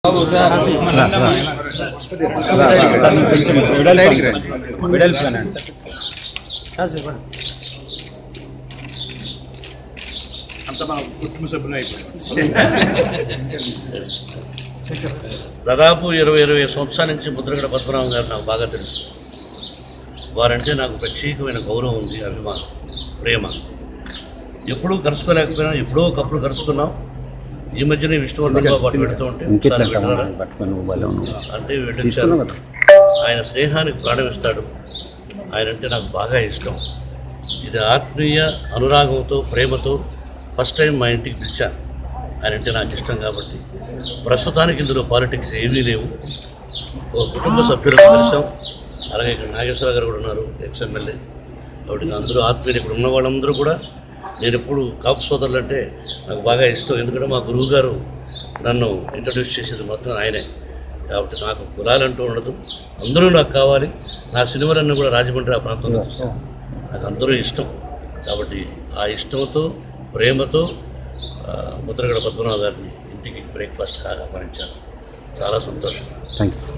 దాదాపు ఇరవై ఇరవై సంవత్సరాల నుంచి ముద్రగడ పద్మనాభం గారు నాకు బాగా తెలుసు వారంటే నాకు ప్రత్యేకమైన గౌరవం ఉంది అభిమానం ప్రేమ ఎప్పుడూ కలుసుకోలేకపోయినా ఎప్పుడో ఒకప్పుడు కలుసుకున్నాం ఈ మధ్యనే విష్ణువర్ధన్ బాబు అటు పెడుతూ ఉంటే ఒకసారి వెళ్ళరా? అంటే వెళ్ళొచ్చారు ఆయన స్నేహానికి ప్రాణం ఇస్తాడు ఆయన అంటే నాకు బాగా ఇష్టం ఇది ఆత్మీయ అనురాగంతో ప్రేమతో ఫస్ట్ టైం మా ఇంటికి పిలిచాను ఆయన అంటే నాకు ఇష్టం కాబట్టి ప్రస్తుతానికి ఇందులో పాలిటిక్స్ ఏమీ లేవు ఓ కుటుంబ సభ్యులకు కలిసాం అలాగే ఇక్కడ నాగేశ్వర గారు కూడా ఉన్నారు ఎక్స్ ఎమ్మెల్యే కాబట్టి అందరూ ఆత్మీయులు ఇక్కడ ఉన్న వాళ్ళందరూ కూడా నేను ఎప్పుడు కాపు సోదరులు అంటే నాకు బాగా ఇష్టం ఎందుకంటే మా గురువు గారు నన్ను ఇంట్రడ్యూస్ చేసేది మొత్తం ఆయనే కాబట్టి నాకు కులాలంటూ ఉండదు అందరూ నాకు కావాలి నా సినిమాలన్నీ కూడా రాజమండ్రి ఆ ప్రాంతంలో చూస్తాను నాకు అందరూ ఇష్టం కాబట్టి ఆ ఇష్టంతో ప్రేమతో ఆ, ముద్రగడ పద్మనాభ గారిని ఇంటికి బ్రేక్ఫాస్ట్ ఆహ్వానించాను చాలా సంతోషం థ్యాంక్ యూ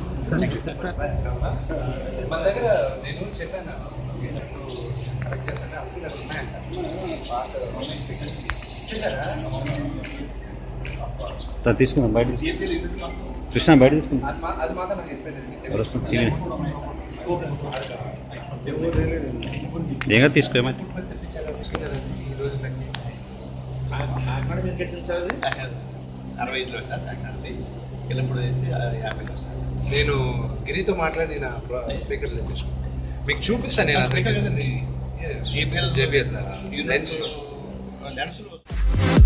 మన దగ్గర నేను చెప్పాను కరెక్ట్ చేస్తాను అప్పుడు ఉన్నాయంట పాత ఉన్నాయి పిక్చర్స్. చూసారా? తీసుకుందాం బయట కృష్ణ బయట తీసుకుందాం అది మా- అది మాత్రం నాకు చెప్పాను ఎవరు వస్తుంది టీవీ ఏంగా తీసుకో ఏమైతే ఈ రోజు నాకు అరవై ఐదులో సార్ అక్కడిది ఎల్లప్పుడు అయితే యాభైలో సార్ నేను గిరితో మాట్లాడి నా స్పీకర్ మీకు చూపిస్తాను నేను స్పీకర్ కదండి జేబీఎల్ లెన్స్ లెన్స్లో